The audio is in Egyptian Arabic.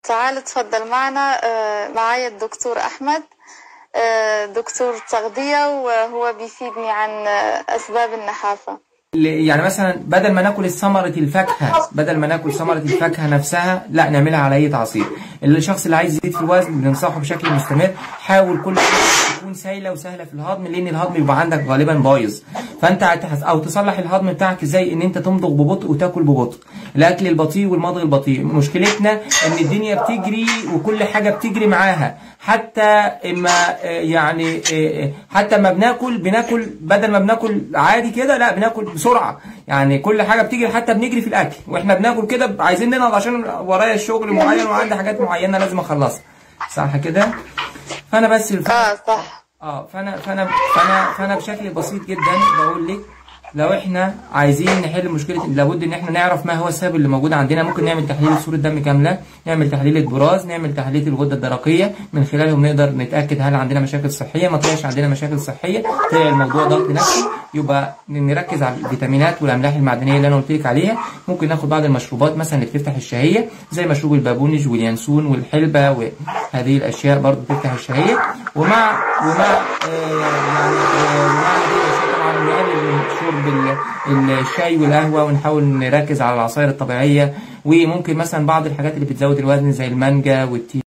تعال تفضل معنا آه، معايا الدكتور أحمد آه، دكتور تغذية وهو بيفيدني عن آه، أسباب النحافة ل- يعني مثلا بدل ما ناكل ثمرة الفاكهة بدل ما ناكل ثمرة الفاكهة نفسها لا نعملها على أي عصير الشخص اللي عايز يزيد في الوزن بننصحه بشكل مستمر حاول كل حاجة تكون سايلة وسهلة في الهضم لأن الهضم بيبقى عندك غالبا بايظ فأنت هتحس- أو تصلح الهضم بتاعك ازاي إن أنت تمضغ ببطء وتاكل ببطء الأكل البطيء والمضغ البطيء مشكلتنا إن الدنيا بتجري وكل حاجة بتجري معاها حتى اما آه، يعني آه، آه، حتى ما بناكل بناكل بدل ما بناكل عادي كده لا بناكل بسرعه يعني كل حاجه بتجري حتى بنجري في الاكل واحنا بناكل كده عايزين ننهض عشان ورايا شغل معين وعندي حاجات معينه لازم اخلصها صح كده فانا بس الف... آه صح اه فانا فانا فانا فانا بشكل بسيط جدا بقول لك لو احنا عايزين نحل مشكله لابد ان احنا نعرف ما هو السبب اللي موجود عندنا ممكن نعمل تحليل صوره دم كامله نعمل تحليل البراز نعمل تحليل الغده الدرقيه من خلالهم نقدر نتاكد هل عندنا مشاكل صحيه ما طلعش عندنا مشاكل صحيه طلع الموضوع ضغط نفسي يبقى نركز على الفيتامينات والاملاح المعدنيه اللي انا قلت لك عليها ممكن ناخد بعض المشروبات مثلا اللي بتفتح الشهيه زي مشروب البابونج واليانسون والحلبه وهذه الاشياء برضو بتفتح الشهيه ومع ومع آه يعني آه ومع هذه الاشياء طبعا نقلل شرب ال- الشاي والقهوه ونحاول نركز على العصائر الطبيعيه وممكن مثلا بعض الحاجات اللي بتزود الوزن زي المانجا والتين